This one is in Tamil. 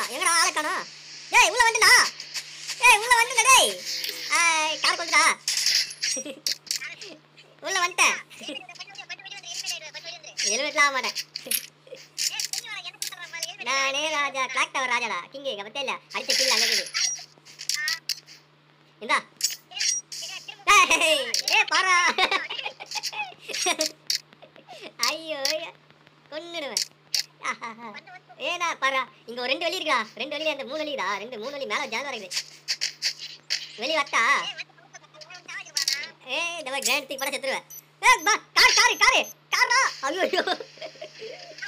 எங்கடா ஆளை காணோம் ஏய் உள்ள வந்துடா ஏய் உள்ள வந்துடா டேய் ஆய் கார் கொண்டுடா உள்ள வந்துட்டேன் ஹெல்மெட்லாம் ஆக மாட்டேன் நானே ராஜா கிளாக் டவர் ராஜாடா கிங்கு இங்க பத்தியா இல்ல அடிச்ச கில் அங்க இருக்குது இந்தா ஏய் ஏய் பாரா ஐயோ ஐயோ, கொன்னுடுவேன் ஏடா பாரா இங்க ஒரு ரெண்டு வழி இருக்கா ரெண்டு வழி அந்த மூணு வழிடா ரெண்டு மூணு வழி மேல ஜான் இருக்குது வெளிய வட்டா ஏய் இந்த மாதிரி கிராண்ட் தூக்கி போட செத்துருவேன் ஏய் பா கார் கார் கார் காரா ஐயோ ஐயோ